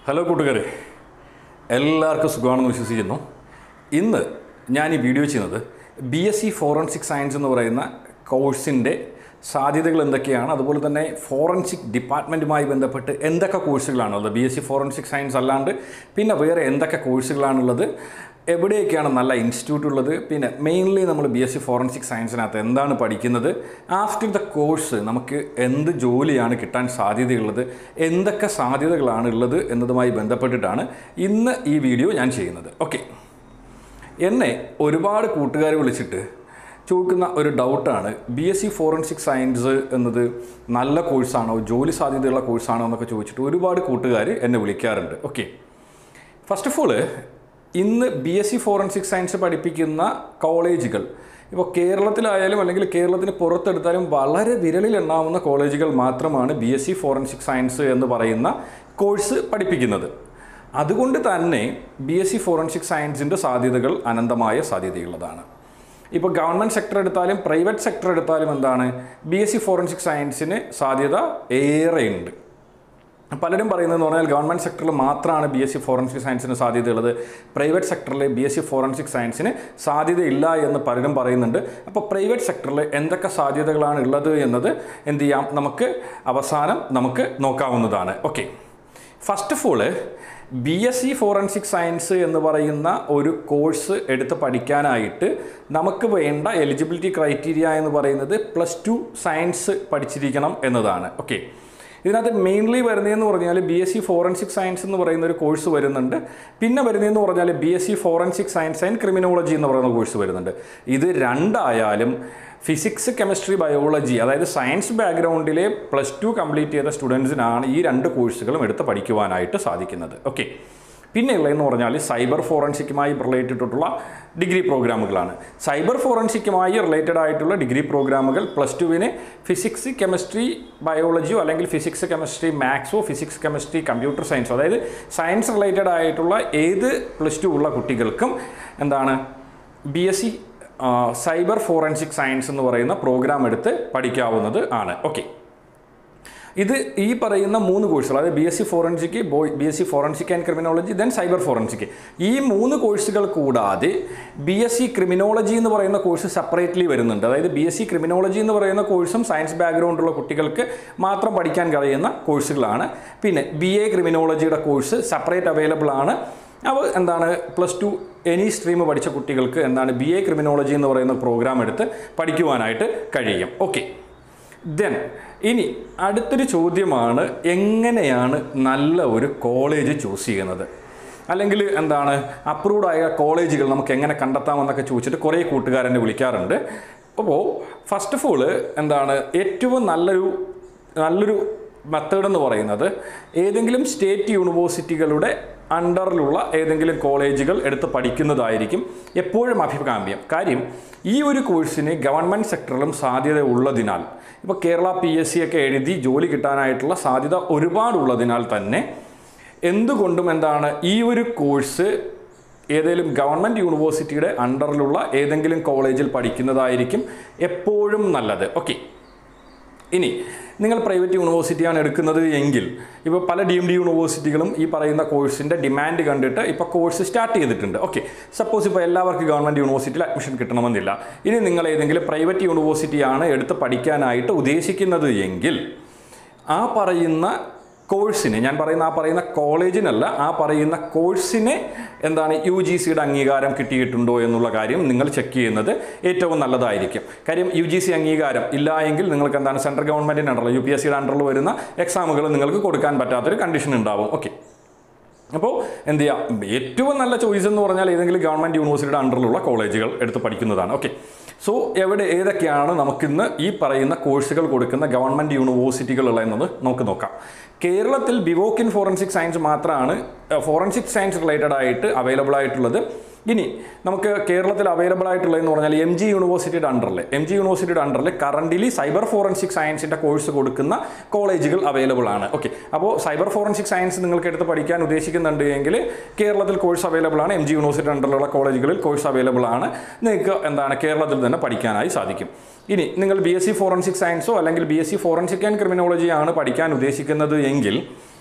hello കൂട്ടുകാരെ എല്ലാവർക്കും സുഖമാണെന്ന് വിശ്വസിക്കുന്നു ഇന്ന് ഞാൻ ഈ വീഡിയോ ചെയ്യുന്നത് B S C forensic science എന്ന് പറയുന്ന കോഴ്സിൻ്റെ സാധ്യതകൾ എന്തൊക്കെയാണ് അതുപോലെ തന്നെ ഫോറൻസിക് ഡിപ്പാർട്ട്മെൻറ്റുമായി ബന്ധപ്പെട്ട് എന്തൊക്കെ കോഴ്സുകളാണുള്ളത് B S C forensic science അല്ലാണ്ട് പിന്നെ വേറെ എന്തൊക്കെ കോഴ്സുകളാണുള്ളത് എവിടെയൊക്കെയാണ് നല്ല ഇൻസ്റ്റിറ്റ്യൂട്ട് ഉള്ളത് പിന്നെ മെയിൻലി നമ്മൾ ബി എസ് സി ഫോറൻസിക് സയൻസിനകത്ത് എന്താണ് പഠിക്കുന്നത് ആഫ്റ്റർ ദ കോഴ്സ് നമുക്ക് എന്ത് ജോലിയാണ് കിട്ടാൻ സാധ്യതയുള്ളത് എന്തൊക്കെ സാധ്യതകളാണ് ഉള്ളത് എന്നതുമായി ബന്ധപ്പെട്ടിട്ടാണ് ഇന്ന് ഈ വീഡിയോ ഞാൻ ചെയ്യുന്നത് ഓക്കെ എന്നെ ഒരുപാട് കൂട്ടുകാർ വിളിച്ചിട്ട് ചോദിക്കുന്ന ഒരു ഡൗട്ടാണ് B S C forensic science എന്നത് നല്ല കോഴ്സാണോ ജോലി സാധ്യതയുള്ള കോഴ്സാണോ എന്നൊക്കെ ചോദിച്ചിട്ട് ഒരുപാട് കൂട്ടുകാർ എന്നെ വിളിക്കാറുണ്ട് ഓക്കെ ഫസ്റ്റ് ഓഫ് ഓൾ ഇന്ന് B S C forensic science പഠിപ്പിക്കുന്ന കോളേജുകൾ ഇപ്പോൾ കേരളത്തിലായാലും അല്ലെങ്കിൽ കേരളത്തിന് പുറത്തെടുത്താലും വളരെ വിരലിൽ എണ്ണാവുന്ന കോളേജുകൾ മാത്രമാണ് B S C forensic science എന്ന് പറയുന്ന കോഴ്സ് പഠിപ്പിക്കുന്നത് അതുകൊണ്ട് തന്നെ ബി എസ് സി ഫോറൻസിക് സയൻസിൻ്റെ സാധ്യതകൾ അനന്തമായ സാധ്യതയുള്ളതാണ് ഇപ്പോൾ ഗവൺമെൻറ് സെക്ടർ എടുത്താലും പ്രൈവറ്റ് സെക്ടർ എടുത്താലും എന്താണ് ബി എസ് സി ഫോറൻസിക് സയൻസിന് സാധ്യത ഏറെയുണ്ട് പലരും പറയുന്നതെന്ന് പറഞ്ഞാൽ ഗവൺമെൻറ് സെക്ടറിൽ മാത്രമാണ് ബി എസ് സി ഫോറൻസിക് സയൻസിന് സാധ്യതയുള്ളത് പ്രൈവറ്റ് സെക്ടറിൽ ബി എസ് സി ഫോറൻസിക് സയൻസിന് സാധ്യതയില്ല എന്ന് പലരും പറയുന്നുണ്ട് അപ്പോൾ പ്രൈവറ്റ് സെക്ടറിൽ എന്തൊക്കെ സാധ്യതകളാണ് ഉള്ളത് എന്നത് എന്ത് ചെയ്യാം നമുക്ക് അവസാനം നമുക്ക് നോക്കാവുന്നതാണ് okay first of all B S C forensic science എന്ന് പറയുന്ന ഒരു കോഴ്സ് എടുത്ത് പഠിക്കാനായിട്ട് നമുക്ക് വേണ്ട എലിജിബിലിറ്റി ക്രൈറ്റീരിയ എന്ന് പറയുന്നത് പ്ലസ് ടു സയൻസ് പഠിച്ചിരിക്കണം എന്നതാണ് ഓക്കെ ഇതിനകത്ത് മെയിൻലി വരുന്നതെന്ന് പറഞ്ഞാൽ B S C forensic science എന്ന് പറയുന്ന ഒരു കോഴ്സ് വരുന്നുണ്ട് പിന്നെ വരുന്നതെന്ന് പറഞ്ഞാൽ B S C forensic science and criminology എന്ന് പറയുന്ന കോഴ്സ് വരുന്നുണ്ട് ഇത് രണ്ടായാലും ഫിസിക്സ് കെമിസ്ട്രി ബയോളജി അതായത് സയൻസ് ബാക്ക്ഗ്രൗണ്ടിലെ പ്ലസ് ടു കംപ്ലീറ്റ് ചെയ്ത സ്റ്റുഡൻസിനാണ് ഈ രണ്ട് കോഴ്സുകളും എടുത്ത് പഠിക്കുവാനായിട്ട് സാധിക്കുന്നത് ഓക്കെ പിന്നെയുള്ളതെന്ന് പറഞ്ഞാൽ സൈബർ ഫോറൻസിക്കുമായി റിലേറ്റഡ് ആയിട്ടുള്ള ഡിഗ്രി പ്രോഗ്രാമുകളാണ് സൈബർ ഫോറൻസിക്കുമായി റിലേറ്റഡ് ആയിട്ടുള്ള ഡിഗ്രി പ്രോഗ്രാമുകൾ പ്ലസ് ടുവിന് ഫിസിക്സ് കെമിസ്ട്രി ബയോളജിയോ അല്ലെങ്കിൽ ഫിസിക്സ് കെമിസ്ട്രി മാത്സോ ഫിസിക്സ് കെമിസ്ട്രി കമ്പ്യൂട്ടർ സയൻസോ അതായത് സയൻസ് റിലേറ്റഡ് ആയിട്ടുള്ള ഏത് പ്ലസ് ടു ഉള്ള കുട്ടികൾക്കും എന്താണ് B S C cyber forensic science എന്ന് പറയുന്ന പ്രോഗ്രാം എടുത്ത് പഠിക്കാവുന്നത് ആണ് ഓക്കെ ഇത് ഈ പറയുന്ന മൂന്ന് കോഴ്സുകൾ അതായത് B S C forensic B S C forensic and criminology then cyber forensic ഈ മൂന്ന് കോഴ്സുകൾ കൂടാതെ ബി എസ് സി ക്രിമിനോളജി എന്ന് പറയുന്ന കോഴ്സ് സെപ്പറേറ്റ്ലി വരുന്നുണ്ട് അതായത് ബി എസ് സി ക്രിമിനോളജി എന്ന് പറയുന്ന കോഴ്സും സയൻസ് ബാക്ക്ഗ്രൗണ്ടുള്ള കുട്ടികൾക്ക് മാത്രം പഠിക്കാൻ കഴിയുന്ന കോഴ്സുകളാണ് പിന്നെ ബി എ ക്രിമിനോളജിയുടെ കോഴ്സ് സെപ്പറേറ്റ് അവൈലബിൾ ആണ് അവ എന്താണ് പ്ലസ് ടു എനി സ്ട്രീം പഠിച്ച കുട്ടികൾക്ക് എന്താണ് ബി എ ക്രിമിനോളജി എന്ന് പറയുന്ന പ്രോഗ്രാം എടുത്ത് പഠിക്കുവാനായിട്ട് കഴിയും ഓക്കെ ദെൻ ഇനി അടുത്തൊരു ചോദ്യമാണ് എങ്ങനെയാണ് നല്ല ഒരു കോളേജ് ചൂസ് ചെയ്യുന്നത് അല്ലെങ്കിൽ എന്താണ് അപ്രൂവ്ഡ് ആയ കോളേജുകൾ നമുക്ക് എങ്ങനെ കണ്ടെത്താമെന്നൊക്കെ ചോദിച്ചിട്ട് കുറേ കൂട്ടുകാരെന്നെ വിളിക്കാറുണ്ട് അപ്പോൾ ഫസ്റ്റ് ഓഫ് ഓള് എന്താണ് ഏറ്റവും നല്ലൊരു നല്ലൊരു മെത്തേഡ് എന്ന് പറയുന്നത് ഏതെങ്കിലും സ്റ്റേറ്റ് യൂണിവേഴ്സിറ്റികളുടെ അണ്ടറിലുള്ള ഏതെങ്കിലും കോളേജുകൾ എടുത്ത് പഠിക്കുന്നതായിരിക്കും എപ്പോഴും അഭികാമ്യം കാര്യം ഈ ഒരു കോഴ്സിന് ഗവൺമെൻറ് സെക്ടറിലും സാധ്യത ഉള്ളതിനാൽ ഇപ്പോൾ കേരള പി എസ് സി ഒക്കെ എഴുതി ജോലി കിട്ടാനായിട്ടുള്ള സാധ്യത ഒരുപാടുള്ളതിനാൽ തന്നെ എന്തുകൊണ്ടും എന്താണ് ഈ ഒരു കോഴ്സ് ഏതെങ്കിലും ഗവൺമെൻറ് യൂണിവേഴ്സിറ്റിയുടെ അണ്ടറിലുള്ള ഏതെങ്കിലും കോളേജിൽ പഠിക്കുന്നതായിരിക്കും എപ്പോഴും നല്ലത് ഓക്കെ ഇനി നിങ്ങൾ പ്രൈവറ്റ് യൂണിവേഴ്സിറ്റിയാണ് എടുക്കുന്നത് എങ്കിൽ ഇപ്പോൾ പല ഡി എം ഡി യൂണിവേഴ്സിറ്റികളും ഈ പറയുന്ന കോഴ്സിൻ്റെ ഡിമാൻഡ് കണ്ടിട്ട് ഇപ്പോൾ കോഴ്സ് സ്റ്റാർട്ട് ചെയ്തിട്ടുണ്ട് ഓക്കെ സപ്പോസ് ഇപ്പോൾ എല്ലാവർക്കും ഗവൺമെൻറ് യൂണിവേഴ്സിറ്റിയിൽ അഡ്മിഷൻ കിട്ടണമെന്നില്ല ഇനി നിങ്ങൾ ഏതെങ്കിലും പ്രൈവറ്റ് യൂണിവേഴ്സിറ്റിയാണ് എടുത്ത് പഠിക്കാനായിട്ട് ഉദ്ദേശിക്കുന്നത് എങ്കിൽ ആ പറയുന്ന കോഴ്സിന് ഞാൻ പറയുന്ന ആ പറയുന്ന കോളേജിനല്ല ആ പറയുന്ന കോഴ്സിന് എന്താണ് യു ജി സിയുടെ അംഗീകാരം കിട്ടിയിട്ടുണ്ടോ എന്നുള്ള കാര്യം നിങ്ങൾ ചെക്ക് ചെയ്യുന്നത് ഏറ്റവും നല്ലതായിരിക്കും കാര്യം യു ജി സി അംഗീകാരം ഇല്ല എങ്കിൽ നിങ്ങൾക്ക് എന്താണ് സെൻട്രൽ ഗവൺമെൻറ്റിൻ്റെ അണ്ടറിൽ യു പി എസ് സിയുടെ അണ്ടറിൽ വരുന്ന എക്സാമുകൾ നിങ്ങൾക്ക് കൊടുക്കാൻ പറ്റാത്തൊരു കണ്ടീഷൻ ഉണ്ടാവും ഓക്കെ അപ്പോൾ എന്ത് ചെയ്യാം ഏറ്റവും നല്ല ചോയ്സ് എന്ന് പറഞ്ഞാൽ ഏതെങ്കിലും ഗവൺമെൻറ് യൂണിവേഴ്സിറ്റിയുടെ അണ്ടറിലുള്ള കോളേജുകൾ എടുത്ത് പഠിക്കുന്നതാണ് ഓക്കെ സോ എവിടെ ഏതൊക്കെയാണ് നമുക്കിന്ന് ഈ പറയുന്ന കോഴ്സുകൾ കൊടുക്കുന്ന ഗവൺമെൻറ് യൂണിവേഴ്സിറ്റികൾ എന്നത് നമുക്ക് നോക്കാം കേരളത്തിൽ ബിവോക്കിൻ ഫോറൻസിക് സയൻസ് മാത്രമാണ് ഫോറൻസിക് സയൻസ് റിലേറ്റഡ് ആയിട്ട് അവൈലബിൾ ആയിട്ടുള്ളത് ഇനി നമുക്ക് കേരളത്തിൽ അവൈലബിൾ ആയിട്ടുള്ളതെന്ന് പറഞ്ഞാൽ എം ജി യൂണിവേഴ്സിറ്റിയുടെ അണ്ടറിൽ എം ജി യൂണിവേഴ്സിറ്റിയുടെ അണ്ടറിൽ കറണ്ടിലി സൈബർ ഫോറൻസിക് സയൻസിൻ്റെ കോഴ്സ് കൊടുക്കുന്ന കോളേജുകൾ അവൈലബിൾ ആണ് ഓക്കെ അപ്പോൾ സൈബർ ഫോറൻസിക് സയൻസ് നിങ്ങൾക്ക് എടുത്ത് പഠിക്കാൻ ഉദ്ദേശിക്കുന്നുണ്ട് എങ്കിൽ കേരളത്തിൽ കോഴ്സ് അവൈലബിൾ ആണ് എം ജി യൂണിവേഴ്സിറ്റി അണ്ടറിലുള്ള കോളേജുകളിൽ കോഴ്സ് അവൈലബിൾ ആണ് നിങ്ങൾക്ക് എന്താണ് കേരളത്തിൽ തന്നെ പഠിക്കാനായി സാധിക്കും ഇനി നിങ്ങൾ ബി എസ് സി ഫോറൻസിക് സയൻസോ അല്ലെങ്കിൽ B S C forensic and ക്രിമിനോളജിയാണ് പഠിക്കാൻ ഉദ്ദേശിക്കുന്നത് എങ്കിൽ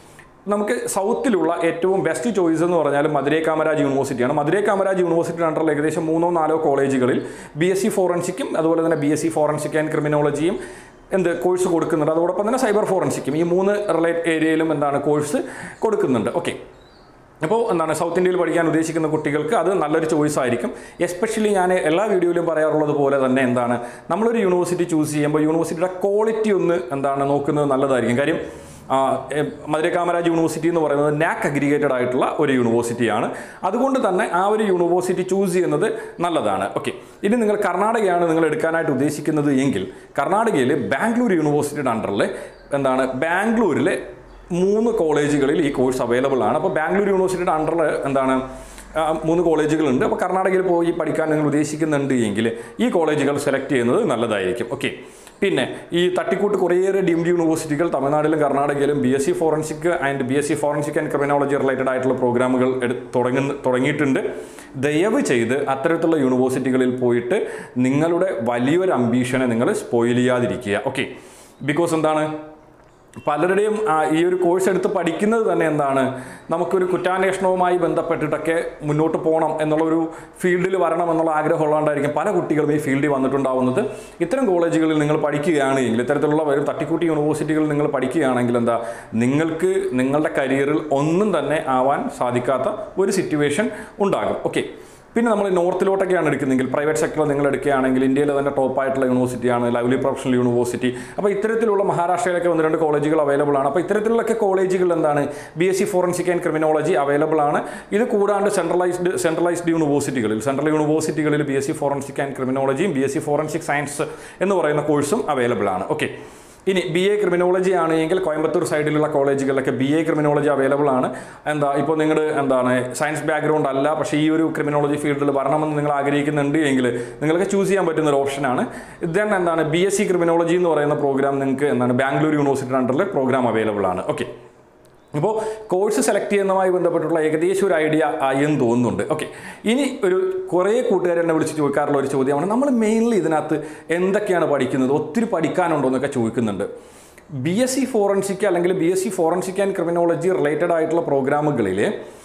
നമുക്ക് സൗത്തിലുള്ള ഏറ്റവും ബെസ്റ്റ് ചോയ്സ് എന്ന് പറഞ്ഞാൽ മധുരൈ കാമരാജ് യൂണിവേഴ്സിറ്റിയാണ് മധുരൈ കാമരാജ് യൂണിവേഴ്സിറ്റിയുടെ അണ്ടറിൽ ഏകദേശം മൂന്നോ നാലോ കോളേജുകളിൽ ബി എസ് സി ഫോറൻസിക്കും അതുപോലെ തന്നെ B S C forensic and ക്രിമിനോളജിയും എന്ത് കോഴ്സ് കൊടുക്കുന്നുണ്ട് അതോടൊപ്പം തന്നെ സൈബർ ഫോറൻസിക്കും ഈ മൂന്ന് റിലേറ്റ് ഏരിയയിലും എന്താണ് കോഴ്സ് കൊടുക്കുന്നുണ്ട് ഓക്കെ അപ്പോൾ എന്താണ് സൗത്ത് ഇന്ത്യയിൽ പഠിക്കാൻ ഉദ്ദേശിക്കുന്ന കുട്ടികൾക്ക് അത് നല്ലൊരു ചോയ്സ് ആയിരിക്കും എസ്പെഷ്യലി ഞാൻ എല്ലാ വീഡിയോയിലും പറയാറുള്ളത് പോലെ തന്നെ എന്താണ് നമ്മളൊരു യൂണിവേഴ്സിറ്റി ചൂസ് ചെയ്യുമ്പോൾ യൂണിവേഴ്സിറ്റിയുടെ ക്വാളിറ്റി ഒന്ന് എന്താണ് നോക്കുന്നത് നല്ലതായിരിക്കും കാര്യം ആ, എ, മധുരൈ കാമരാജ് യൂണിവേഴ്സിറ്റി എന്ന് പറയുന്നത് നാക് അഗ്രിഗേറ്റഡ് ആയിട്ടുള്ള ഒരു യൂണിവേഴ്സിറ്റിയാണ് അതുകൊണ്ട് തന്നെ ആ ഒരു യൂണിവേഴ്സിറ്റി ചൂസ് ചെയ്യുന്നത് നല്ലതാണ് ഓക്കെ ഇനി നിങ്ങൾ കർണാടകയാണ് നിങ്ങൾ എടുക്കാനായിട്ട് ഉദ്ദേശിക്കുന്നത് എങ്കിൽ കർണാടകയിൽ ബാംഗ്ലൂർ യൂണിവേഴ്സിറ്റിയുടെ അണ്ടറിൽ എന്താണ് ബാംഗ്ലൂരിലെ മൂന്ന് കോളേജുകളിൽ ഈ കോഴ്സ് അവൈലബിൾ ആണ് അപ്പോൾ ബാംഗ്ലൂർ യൂണിവേഴ്സിറ്റിയുടെ അണ്ടറിൽ എന്താണ് ആ, മൂന്ന് കോളേജുകളുണ്ട് അപ്പോൾ കർണാടകയിൽ പോയി പഠിക്കാൻ നിങ്ങൾ ഉദ്ദേശിക്കുന്നുണ്ട് എങ്കിൽ ഈ കോളേജുകൾ സെലക്ട് ചെയ്യുന്നത് നല്ലതായിരിക്കും ഓക്കെ പിന്നെ ഈ തട്ടിക്കൂട്ട് കുറേയേറെ ഡീംഡ് യൂണിവേഴ്സിറ്റികൾ തമിഴ്നാട്ടിലും കർണാടകയിലും B S C forensic and B S C forensic and criminology related ആയിട്ടുള്ള പ്രോഗ്രാമുകൾ എടു തുടങ്ങുന്ന തുടങ്ങിയിട്ടുണ്ട് ദയവ് ചെയ്ത് അത്തരത്തിലുള്ള യൂണിവേഴ്സിറ്റികളിൽ പോയിട്ട് നിങ്ങളുടെ വലിയൊരു അംബീഷനെ നിങ്ങൾ സ്പോയിൽ ചെയ്യാതിരിക്കുക ഓക്കെ ബിക്കോസ് എന്താണ് പലരുടെയും ആ, ഈ ഒരു കോഴ്സ് എടുത്ത് പഠിക്കുന്നത് തന്നെ എന്താണ് നമുക്കൊരു കുറ്റാന്വേഷണവുമായി ബന്ധപ്പെട്ടിട്ടൊക്കെ മുന്നോട്ട് പോകണം എന്നുള്ള ഒരു ഫീൽഡിൽ വരണം എന്നുള്ള ആഗ്രഹമുള്ളതുകൊണ്ടായിരിക്കും പല കുട്ടികളും ഈ ഫീൽഡിൽ വന്നിട്ടുണ്ടാവുന്നത് ഇത്തരം കോളേജുകളിൽ നിങ്ങൾ പഠിക്കുകയാണെങ്കിൽ ഇത്തരത്തിലുള്ള വരും തട്ടിക്കൂട്ടി യൂണിവേഴ്സിറ്റികളിൽ നിങ്ങൾ പഠിക്കുകയാണെങ്കിൽ എന്താ നിങ്ങൾക്ക് നിങ്ങളുടെ കരിയറിൽ ഒന്നും തന്നെ ആവാൻ സാധിക്കാത്ത ഒരു സിറ്റുവേഷൻ ഉണ്ടാകും ഓക്കെ പിന്നെ നമ്മൾ നോർത്തിലോട്ടൊക്കെയാണ് എടുക്കുന്നതെങ്കിൽ പ്രൈവറ്റ് സെക്ടറിൽ നിങ്ങൾ എടുക്കുകയാണെങ്കിൽ ഇന്ത്യയിലെ തന്നെ ടോപ്പ് ആയിട്ടുള്ള യൂണിവേഴ്സിറ്റിയാണ് ലവ്ലി പ്രൊഫഷണൽ യൂണിവേഴ്സിറ്റി അപ്പോൾ ഇത്തരത്തിലുള്ള മഹാരാഷ്ട്രയിലൊക്കെ ഒന്ന് രണ്ട് കോളേജുകൾ അവൈലബിൾ ആണ് അപ്പോൾ ഇത്തരത്തിലുള്ളൊക്കെ കോളേജുകൾ എന്താണ് B S C forensic and criminology available ആണ് ഇത് കൂടാണ്ട് സെൻട്രലൈസ്ഡ് സെൻട്രലൈസ്ഡ് യൂണിവേഴ്സിറ്റികളിൽ സെൻട്രൽ യൂണിവേഴ്സിറ്റികളിൽ B S C forensic and ക്രിമിനോളജിയും B S C forensic science എന്ന് പറയുന്ന കോഴ്സും അവൈലബിൾ ആണ് ഓക്കെ ഇനി ബി എ ക്രിമിനോളജി ആണ് എങ്കിൽ കോയമ്പത്തൂർ സൈഡിലുള്ള കോളേജുകളിലൊക്കെ ബി എ ക്രിമിനോളജി അവൈലബിൾ ആണ് എന്താ ഇപ്പോൾ നിങ്ങൾ എന്താണ് സയൻസ് ബാക്ക്ഗ്രൗണ്ട് അല്ല പക്ഷേ ഈ ഒരു ക്രിമിനോളജി ഫീൽഡിൽ വരണമെന്ന് നിങ്ങൾ ആഗ്രഹിക്കുന്നുണ്ട് എങ്കിൽ നിങ്ങൾക്ക് ചൂസ് ചെയ്യാൻ പറ്റുന്ന ഒരു ഓപ്ഷനാണ് ദെൻ എന്താണ് ബി എസ് സി ക്രിമിനോളജി എന്ന് പറയുന്ന പ്രോഗ്രാം നിങ്ങൾക്ക് എന്താണ് ബാംഗ്ലൂർ യൂണിവേഴ്സിറ്റി അണ്ടറിൽ പ്രോഗ്രാം അവൈലബിൾ ആണ് ഓക്കെ അപ്പോൾ കോഴ്സ് സെലക്ട് ചെയ്യുന്നതുമായി ബന്ധപ്പെട്ടുള്ള ഏകദേശം ഒരു ഐഡിയ ആയി എന്ന് തോന്നുന്നുണ്ട് ഓക്കെ ഇനി ഒരു കുറേ കൂട്ടുകാർ എന്നെ വിളിച്ച് ചോദിക്കാറുള്ള ഒരു ചോദ്യമാണ് നമ്മൾ മെയിൻലി ഇതിനകത്ത് എന്തൊക്കെയാണ് പഠിക്കുന്നത് ഒത്തിരി പഠിക്കാനുണ്ടോ എന്നൊക്കെ ചോദിക്കുന്നുണ്ട് ബി എസ് സി ഫോറൻസിക് അല്ലെങ്കിൽ B S C forensic and criminology related ആയിട്ടുള്ള പ്രോഗ്രാമുകളിൽ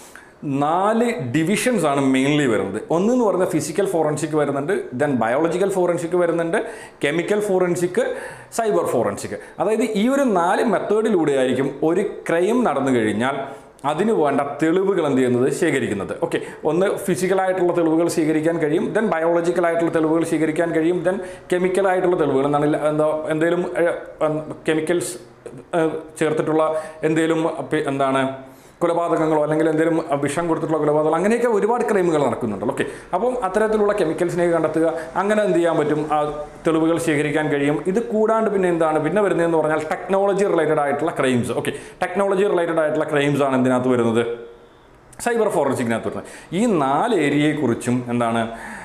നാല് ഡിവിഷൻസ് ആണ് മെയിൻലി വരുന്നത് ഒന്ന് എന്ന് പറയുന്നത് ഫിസിക്കൽ ഫോറൻസിക് വരുന്നുണ്ട് ദെൻ ബയോളജിക്കൽ ഫോറൻസിക് വരുന്നുണ്ട് കെമിക്കൽ ഫോറൻസിക് സൈബർ ഫോറൻസിക് അതായത് ഈ ഒരു നാല് മെത്തേഡിലൂടെ ആയിരിക്കും ഒരു ക്രൈം നടന്നു കഴിഞ്ഞാൽ അതിന് വേണ്ട തെളിവുകൾ എന്ത് ചെയ്യുന്നത് ശേഖരിക്കുന്നത് ഓക്കെ ഒന്ന് ഫിസിക്കലായിട്ടുള്ള തെളിവുകൾ സ്വീകരിക്കാൻ കഴിയും ദെൻ ബയോളജിക്കലായിട്ടുള്ള തെളിവുകൾ സ്വീകരിക്കാൻ കഴിയും ദെൻ കെമിക്കലായിട്ടുള്ള തെളിവുകൾ എന്താണ് ഇല്ല- എന്താ എന്തെങ്കിലും കെമിക്കൽസ് ചേർത്തിട്ടുള്ള എന്തെങ്കിലും പി- എന്താണ് കൊലപാതകങ്ങളോ അല്ലെങ്കിൽ എന്തെങ്കിലും വിഷം കൊടുത്തിട്ടുള്ള കൊലപാതകം അങ്ങനെയൊക്കെ ഒരുപാട് ക്രൈമുകൾ നടക്കുന്നുണ്ടല്ലോ ഓക്കെ അപ്പം അത്തരത്തിലുള്ള കെമിക്കൽസിനെ കണ്ടെത്തുക അങ്ങനെ എന്ത് ചെയ്യാൻ പറ്റും ആ തെളിവുകൾ ശേഖരിക്കാൻ കഴിയും ഇത് കൂടാണ്ട് പിന്നെ എന്താണ് പിന്നെ വരുന്നതെന്ന് പറഞ്ഞാൽ ടെക്നോളജി റിലേറ്റഡ് ആയിട്ടുള്ള ക്രൈംസ് ഓക്കെ ടെക്നോളജി റിലേറ്റഡ് ആയിട്ടുള്ള ക്രൈംസ് ആണ് എന്തിനകത്ത് വരുന്നത് സൈബർ ഫോറൻസിക്കിനകത്ത് വരുന്നത് ഈ നാല് ഏരിയയെക്കുറിച്ചും എന്താണ്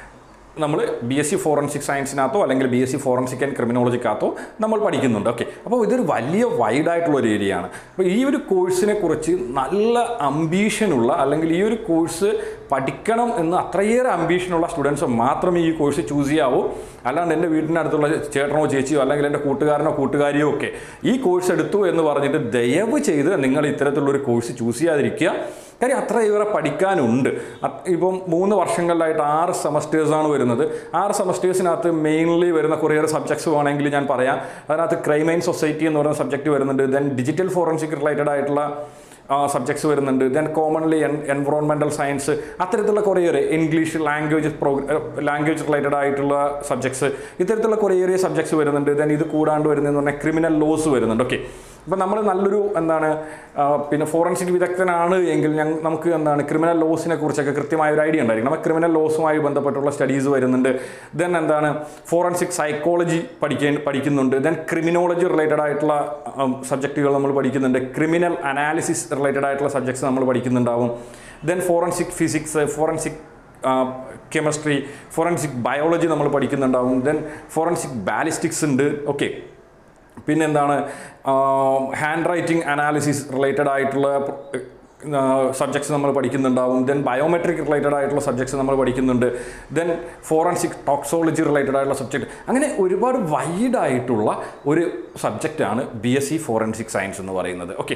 നമ്മൾ ബി എസ് സി ഫോറൻസിക് സയൻസിനകത്തോ അല്ലെങ്കിൽ B S C forensic and ക്രിമിനോളജിക്കകത്തോ നമ്മൾ പഠിക്കുന്നുണ്ട് ഓക്കെ അപ്പോൾ ഇതൊരു വലിയ വൈഡ് ആയിട്ടുള്ള ഒരു ഏരിയ ആണ് അപ്പോൾ ഈ ഒരു കോഴ്സിനെ കുറിച്ച് നല്ല അംബീഷനുള്ള അല്ലെങ്കിൽ ഈ ഒരു കോഴ്സ് പഠിക്കണം എന്ന് അത്രയേറെ അംബീഷനുള്ള സ്റ്റുഡൻസ് മാത്രമേ ഈ കോഴ്സ് ചൂസ് ചെയ്യാവൂ അല്ലാണ്ട് എൻ്റെ വീടിനടുത്തുള്ള ചേട്ടനോ ചേച്ചിയോ അല്ലെങ്കിൽ എൻ്റെ കൂട്ടുകാരനോ കൂട്ടുകാരിയോ ഒക്കെ ഈ കോഴ്സ് എടുത്തു എന്ന് പറഞ്ഞിട്ട് ദയവ് ചെയ്ത് നിങ്ങൾ ഇത്തരത്തിലുള്ളൊരു കോഴ്സ് ചൂസ് ചെയ്യാതിരിക്കുക കാര്യം അത്രയേറെ പഠിക്കാനുണ്ട് അത് ഇപ്പം മൂന്ന് വർഷങ്ങളിലായിട്ട് ആറ് സെമസ്റ്റേഴ്സാണ് വരുന്നത് ആറ് സെമസ്റ്റേഴ്സിനകത്ത് മെയിൻലി വരുന്ന കുറേയേറെ സബ്ജക്ട്സ് വേണമെങ്കിൽ ഞാൻ പറയാം അതിനകത്ത് ക്രൈം ആൻഡ് സൊസൈറ്റി എന്ന് പറയുന്ന സബ്ജക്റ്റ് വരുന്നുണ്ട് ദെൻ ഡിജിറ്റൽ ഫോറൻസിക് റിലേറ്റഡ് ആയിട്ടുള്ള സബ്ജക്ട്സ് വരുന്നുണ്ട് ദെൻ കോമൺലി എൻ എൻവറോൺമെൻറ്റൽ സയൻസ് അത്തരത്തിലുള്ള കുറേയേറെ ഇംഗ്ലീഷ് ലാംഗ്വേജ് പ്രോഗ്ര ലാംഗ്വേജ് റിലേറ്റഡ് ആയിട്ടുള്ള സബ്ജക്ട്സ് ഇത്തരത്തിലുള്ള കുറേയേറെ സബ്ജക്ട്സ് വരുന്നുണ്ട് ദെൻ ഇത് കൂടാണ്ട് വരുന്നതെന്ന് പറഞ്ഞാൽ ക്രിമിനൽ ലോസ് വരുന്നുണ്ട് ഓക്കെ അപ്പം നമ്മൾ നല്ലൊരു എന്താണ് ആ, പിന്നെ ഫോറൻസിക് വിദഗ്ധനാണ് എങ്കിൽ ഞങ്ങൾ നമുക്ക് എന്താണ് ക്രിമിനൽ ലോസിനെ കുറിച്ചൊക്കെ കൃത്യമായ ഒരു ഐഡിയ ഉണ്ടായിരിക്കും നമുക്ക് ക്രിമിനൽ ലോസുമായി ബന്ധപ്പെട്ടുള്ള സ്റ്റഡീസ് വരുന്നുണ്ട് ദെൻ എന്താണ് ഫോറൻസിക് സൈക്കോളജി പഠിക്കാൻ പഠിക്കുന്നുണ്ട് ദെൻ ക്രിമിനോളജി റിലേറ്റഡ് ആയിട്ടുള്ള സബ്ജക്റ്റുകൾ നമ്മൾ പഠിക്കുന്നുണ്ട് ക്രിമിനൽ അനാലിസിസ് റിലേറ്റഡ് ആയിട്ടുള്ള സബ്ജക്ട്സ് നമ്മൾ പഠിക്കുന്നുണ്ടാവും then forensic physics forensic chemistry forensic biology നമ്മൾ പഠിക്കുന്നുണ്ടാവും ദെൻ ഫോറൻസിക് ബാലിസ്റ്റിക്സ് ഉണ്ട് ഓക്കെ പിന്നെന്താണ് ഹാൻഡ് റൈറ്റിംഗ് അനാലിസിസ് റിലേറ്റഡ് ആയിട്ടുള്ള സബ്ജക്ട്സ് നമ്മൾ പഠിക്കുന്നുണ്ടാവും ദെൻ ബയോമെട്രിക് റിലേറ്റഡ് ആയിട്ടുള്ള സബ്ജക്ട്സ് നമ്മൾ പഠിക്കുന്നുണ്ട് ദെൻ ഫോറൻസിക് ടോക്സോളജി റിലേറ്റഡ് ആയിട്ടുള്ള സബ്ജക്റ്റ് അങ്ങനെ ഒരുപാട് വൈഡ് ആയിട്ടുള്ള ഒരു സബ്ജക്റ്റാണ് B S C forensic science എന്ന് പറയുന്നത് ഓക്കെ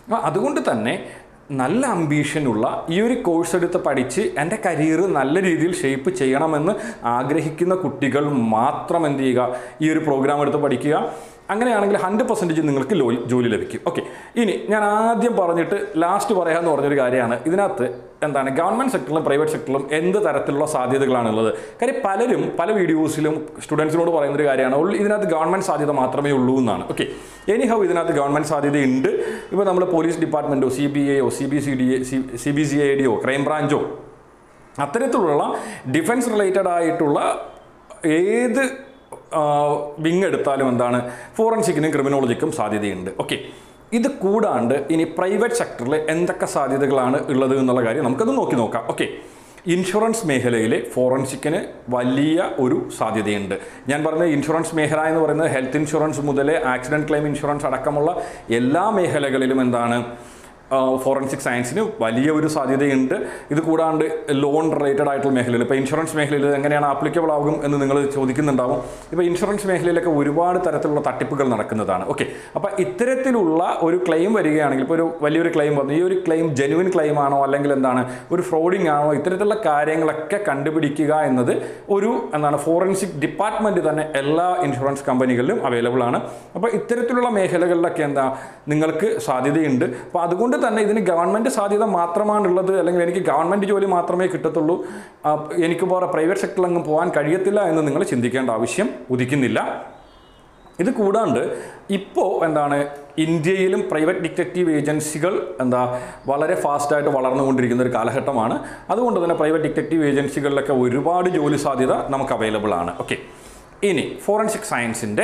അപ്പോൾ അതുകൊണ്ട് തന്നെ നല്ല അംബീഷനുള്ള ഈ ഒരു കോഴ്സ് എടുത്ത് പഠിച്ച് എൻ്റെ കരിയർ നല്ല രീതിയിൽ ഷേപ്പ് ചെയ്യണമെന്ന് ആഗ്രഹിക്കുന്ന കുട്ടികൾ മാത്രം എന്ത് ചെയ്യുക ഈ ഒരു പ്രോഗ്രാം എടുത്ത് പഠിക്കുക അങ്ങനെയാണെങ്കിൽ ഹൺഡ്രഡ് പെർസെൻറ്റേജ് നിങ്ങൾക്ക് ലോ- ജോലി ലഭിക്കും ഓക്കെ ഇനി ഞാൻ ആദ്യം പറഞ്ഞിട്ട് ലാസ്റ്റ് പറയാമെന്ന് പറഞ്ഞൊരു കാര്യമാണ് ഇതിനകത്ത് എന്താണ് ഗവൺമെൻറ് സെക്ടറിലും പ്രൈവറ്റ് സെക്ടറിലും എന്ത് തരത്തിലുള്ള സാധ്യതകളാണുള്ളത് കാര്യം പലരും പല വീഡിയോസിലും സ്റ്റുഡൻസിനോട് പറയുന്നൊരു കാര്യമാണ് ഉള്ളു ഇതിനകത്ത് ഗവൺമെൻറ് സാധ്യത മാത്രമേ ഉള്ളൂ എന്നാണ് ഓക്കെ എനി ഹൗ ഇതിനകത്ത് ഗവൺമെൻറ് സാധ്യതയുണ്ട് ഇപ്പോൾ നമ്മൾ പോലീസ് ഡിപ്പാർട്ട്മെൻറ്റോ സി ബി ഐയോ C B C D A C B C I ഡിയോ ക്രൈം ബ്രാഞ്ചോ അത്തരത്തിലുള്ള ഡിഫൻസ് റിലേറ്റഡ് ആയിട്ടുള്ള ഏത് വിങ് എടുത്താലും എന്താണ് ഫോറൻസിക്കിനും ക്രിമിനോളജിക്കും സാധ്യതയുണ്ട് ഓക്കെ ഇത് കൂടാണ്ട് ഇനി പ്രൈവറ്റ് സെക്ടറിൽ എന്തൊക്കെ സാധ്യതകളാണ് ഉള്ളത് എന്നുള്ള കാര്യം നമുക്കത് നോക്കി നോക്കാം ഓക്കെ ഇൻഷുറൻസ് മേഖലയിൽ ഫോറൻസിക്കിന് വലിയ ഒരു സാധ്യതയുണ്ട് ഞാൻ പറഞ്ഞ ഇൻഷുറൻസ് മേഖല എന്ന് പറയുന്നത് ഹെൽത്ത് ഇൻഷുറൻസ് മുതൽ ആക്സിഡൻറ്റ് ക്ലെയിം ഇൻഷുറൻസ് അടക്കമുള്ള എല്ലാ മേഖലകളിലും എന്താണ് ഫോറൻസിക് സയൻസിന് വലിയ ഒരു സാധ്യതയുണ്ട് ഇത് കൂടാണ്ട് ലോൺ റിലേറ്റഡ് ആയിട്ടുള്ള മേഖലയിൽ ഇപ്പോൾ ഇൻഷുറൻസ് മേഖലയിൽ ഇത് എങ്ങനെയാണ് ആപ്ലിക്കബിൾ ആകും എന്ന് നിങ്ങൾ ചോദിക്കുന്നുണ്ടാവും ഇപ്പോൾ ഇൻഷുറൻസ് മേഖലയിലൊക്കെ ഒരുപാട് തരത്തിലുള്ള തട്ടിപ്പുകൾ നടക്കുന്നതാണ് ഓക്കെ അപ്പോൾ ഇത്തരത്തിലുള്ള ഒരു ക്ലെയിം വരികയാണെങ്കിൽ ഇപ്പോൾ ഒരു വലിയൊരു ക്ലെയിം വന്നു ഈ ഒരു ക്ലെയിം ജെനുവിൻ ക്ലെയിം ആണോ അല്ലെങ്കിൽ എന്താണ് ഒരു ഫ്രോഡിങ് ആണോ ഇത്തരത്തിലുള്ള കാര്യങ്ങളൊക്കെ കണ്ടുപിടിക്കുക എന്നത് ഒരു എന്താണ് ഫോറൻസിക് ഡിപ്പാർട്ട്മെൻറ്റ് തന്നെ എല്ലാ ഇൻഷുറൻസ് കമ്പനികളിലും അവൈലബിൾ ആണ് അപ്പോൾ ഇത്തരത്തിലുള്ള മേഖലകളിലൊക്കെ എന്താ നിങ്ങൾക്ക് സാധ്യതയുണ്ട് അപ്പോൾ അതുകൊണ്ട് തന്നെ ഇതിന് ഗവൺമെൻറ് സാധ്യത മാത്രമാണുള്ളത് അല്ലെങ്കിൽ എനിക്ക് ഗവൺമെൻറ് ജോലി മാത്രമേ കിട്ടത്തുള്ളൂ ആ, എനിക്ക് വേറെ പ്രൈവറ്റ് സെക്ടറിലൊന്നും പോകാൻ കഴിയത്തില്ല എന്ന് നിങ്ങൾ ചിന്തിക്കേണ്ട ആവശ്യം ഉദിക്കുന്നില്ല ഇത് കൂടാണ്ട് ഇപ്പോൾ എന്താണ് ഇന്ത്യയിലും പ്രൈവറ്റ് ഡിറ്റക്റ്റീവ് ഏജൻസികൾ എന്താ വളരെ ഫാസ്റ്റായിട്ട് വളർന്നുകൊണ്ടിരിക്കുന്ന ഒരു കാലഘട്ടമാണ് അതുകൊണ്ട് തന്നെ പ്രൈവറ്റ് ഡിറ്റക്റ്റീവ് ഏജൻസികളിലൊക്കെ ഒരുപാട് ജോലി സാധ്യത നമുക്ക് അവൈലബിൾ ആണ് ഓക്കെ ഇനി ഫോറൻസിക് സയൻസിൻ്റെ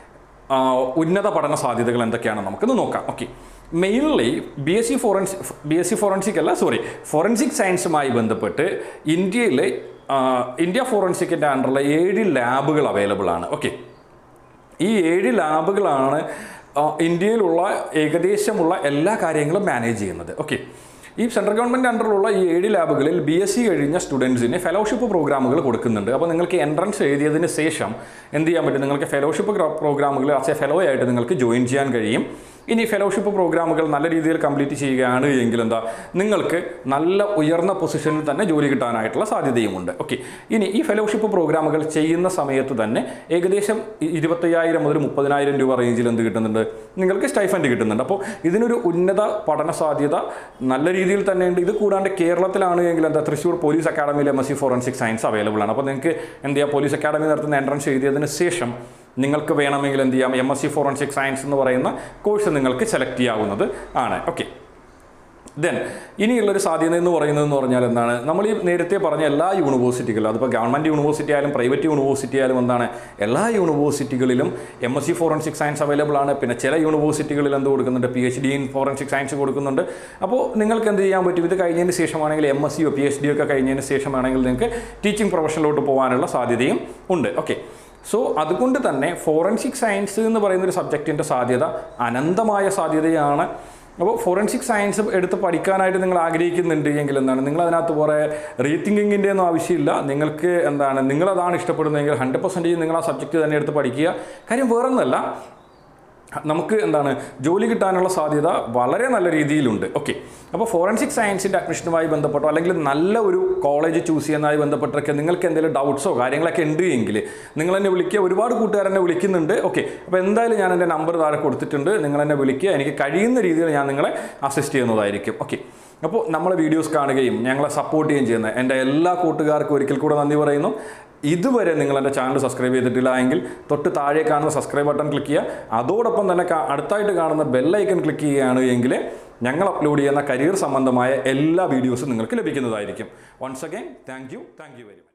ഉന്നത പഠന സാധ്യതകൾ എന്തൊക്കെയാണെന്ന് നമുക്കൊന്ന് നോക്കാം okay mainly B S C forensic B S C forensic അല്ല സോറി ഫോറൻസിക് സയൻസുമായി ബന്ധപ്പെട്ട് ഇന്ത്യയിലെ ആ, ഇന്ത്യ ഫോറൻസിക്കിൻ്റെ അണ്ടറിൽ ഏഴ് ലാബുകൾ അവൈലബിൾ ആണ് ഓക്കെ ഈ ഏഴ് ലാബുകളാണ് ആ, ഇന്ത്യയിലുള്ള ഏകദേശമുള്ള എല്ലാ കാര്യങ്ങളും മാനേജ് ചെയ്യുന്നത് ഓക്കെ ഈ സെൻട്രൽ ഗവൺമെൻറ് അണ്ടറിലുള്ള ഈ ഏഴ് ലാബുകളിൽ ബി എസ് സി കഴിഞ്ഞ സ്റ്റുഡൻസിന് ഫെലോഷിപ്പ് പ്രോഗ്രാമുകൾ കൊടുക്കുന്നുണ്ട് അപ്പോൾ നിങ്ങൾക്ക് എൻട്രൻസ് എഴുതിയതിന് ശേഷം എന്ത് ചെയ്യാൻ പറ്റും നിങ്ങൾക്ക് ഫെലോഷിപ്പ് പ്രോഗ്രാമുകൾ ആസ് എ ഫെലോ ആയിട്ട് നിങ്ങൾക്ക് ജോയിൻ ചെയ്യാൻ കഴിയും ഇനി ഫെലോഷിപ്പ് പ്രോഗ്രാമുകൾ നല്ല രീതിയിൽ കംപ്ലീറ്റ് ചെയ്യുകയാണ് എങ്കിൽ എന്താ നിങ്ങൾക്ക് നല്ല ഉയർന്ന പൊസിഷനിൽ തന്നെ ജോലി കിട്ടാനായിട്ടുള്ള സാധ്യതയുമുണ്ട് ഓക്കെ ഇനി ഈ ഫെലോഷിപ്പ് പ്രോഗ്രാമുകൾ ചെയ്യുന്ന സമയത്ത് തന്നെ ഏകദേശം ഇ- ഇരുപത്തയ്യായിരം മുതൽ മുപ്പതിനായിരം രൂപ റേഞ്ചിൽ എന്ത് കിട്ടുന്നുണ്ട് നിങ്ങൾക്ക് സ്റ്റൈഫൻഡ് കിട്ടുന്നുണ്ട് അപ്പോൾ ഇതിനൊരു ഉന്നത പഠന സാധ്യത നല്ല രീതിയിൽ തന്നെ ഉണ്ട് ഇത് കൂടാണ്ട് കേരളത്തിലാണ് എങ്കിൽ എന്താ തൃശ്ശൂർ പോലീസ് അക്കാഡമിയിൽ M S C forensic science available ആണ് അപ്പോൾ നിങ്ങൾക്ക് എന്ത് ചെയ്യാം പോലീസ് അക്കാഡമി നടത്തുന്ന എൻട്രൻസ് എഴുതിയതിന് ശേഷം നിങ്ങൾക്ക് വേണമെങ്കിൽ എന്ത് ചെയ്യാം M S C forensic science എന്ന് പറയുന്ന കോഴ്സ് നിങ്ങൾക്ക് സെലക്ട് ചെയ്യാവുന്നത് ആണ് ഓക്കെ ദെൻ ഇനിയുള്ളൊരു സാധ്യത എന്ന് പറയുന്നത് എന്ന് പറഞ്ഞാൽ എന്താണ് നമ്മൾ ഈ നേരത്തെ പറഞ്ഞ എല്ലാ യൂണിവേഴ്സിറ്റികളിലും അതിപ്പോൾ ഗവൺമെൻറ് യൂണിവേഴ്സിറ്റി ആയാലും പ്രൈവറ്റ് യൂണിവേഴ്സിറ്റി ആയാലും എന്താണ് എല്ലാ യൂണിവേഴ്സിറ്റികളിലും M S C forensic science available ആണ് പിന്നെ ചില യൂണിവേഴ്സിറ്റികളിൽ എന്ത് കൊടുക്കുന്നുണ്ട് P H D in forensic science കൊടുക്കുന്നുണ്ട് അപ്പോൾ നിങ്ങൾക്ക് എന്ത് ചെയ്യാൻ പറ്റും ഇത് കഴിഞ്ഞതിന് ശേഷമാണെങ്കിൽ എം എസ് സിയോ പി എച്ച് ഡി ഒക്കെ കഴിഞ്ഞതിന് ശേഷമാണെങ്കിൽ നിങ്ങൾക്ക് ടീച്ചിങ് പ്രൊഫഷനിലോട്ട് പോകാനുള്ള സാധ്യതയും ഉണ്ട് ഓക്കെ സോ അതുകൊണ്ട് തന്നെ ഫോറൻസിക് സയൻസ് എന്ന് പറയുന്ന ഒരു സബ്ജക്റ്റിൻ്റെ സാധ്യത അനന്തമായ സാധ്യതയാണ് അപ്പോൾ ഫോറൻസിക് സയൻസ് എടുത്ത് പഠിക്കാനായിട്ട് നിങ്ങൾ ആഗ്രഹിക്കുന്നുണ്ട് എങ്കിൽ എന്താണ് നിങ്ങൾ അതിനകത്ത് കുറേ റീതിങ്കിങ്ങിൻ്റെ ഒന്നും ആവശ്യമില്ല നിങ്ങൾക്ക് എന്താണ് നിങ്ങളതാണ് ഇഷ്ടപ്പെടുന്നതെങ്കിൽ ഹൺഡ്രഡ് പെർസെൻറ്റേജ് നിങ്ങൾ ആ സബ്ജക്റ്റ് തന്നെ എടുത്ത് പഠിക്കുക കാര്യം വേറൊന്നല്ല നമുക്ക് എന്താണ് ജോലി കിട്ടാനുള്ള സാധ്യത വളരെ നല്ല രീതിയിലുണ്ട് ഓക്കെ അപ്പോൾ ഫോറൻസിക് സയൻസിൻ്റെ അഡ്മിഷനുമായി ബന്ധപ്പെട്ടോ അല്ലെങ്കിൽ നല്ല ഒരു കോളേജ് ചൂസ് ചെയ്യുന്നതുമായി ബന്ധപ്പെട്ടൊക്കെ നിങ്ങൾക്ക് എന്തെങ്കിലും ഡൗട്ട്സോ കാര്യങ്ങളൊക്കെ ഉണ്ട് എങ്കിൽ നിങ്ങൾ എന്നെ വിളിക്കുക ഒരുപാട് കൂട്ടുകാർ എന്നെ വിളിക്കുന്നുണ്ട് ഓക്കെ അപ്പോൾ എന്തായാലും ഞാൻ എൻ്റെ നമ്പർ താഴെ കൊടുത്തിട്ടുണ്ട് നിങ്ങൾ എന്നെ വിളിക്കുക എനിക്ക് കഴിയുന്ന രീതിയിൽ ഞാൻ നിങ്ങളെ അസിസ്റ്റ് ചെയ്യുന്നതായിരിക്കും ഓക്കെ അപ്പോൾ നമ്മളെ വീഡിയോസ് കാണുകയും ഞങ്ങളെ സപ്പോർട്ട് ചെയ്യുകയും ചെയ്യുന്ന എൻ്റെ എല്ലാ കൂട്ടുകാർക്കും ഒരിക്കൽ കൂടെ നന്ദി പറയുന്നു ഇതുവരെ നിങ്ങൾ എൻ്റെ ചാനൽ സബ്സ്ക്രൈബ് ചെയ്തിട്ടില്ല എങ്കിൽ തൊട്ട് താഴെ കാണുന്ന സബ്സ്ക്രൈബ് ബട്ടൺ ക്ലിക്ക് ചെയ്യുക അതോടൊപ്പം തന്നെ കാ- അടുത്തായിട്ട് കാണുന്ന ബെല്ലൈക്കൺ ക്ലിക്ക് ചെയ്യുകയാണ് എങ്കിൽ ഞങ്ങൾ അപ്ലോഡ് ചെയ്യുന്ന കരിയർ സംബന്ധമായ എല്ലാ വീഡിയോസും നിങ്ങൾക്ക് ലഭിക്കുന്നതായിരിക്കും once again thank you thank you very much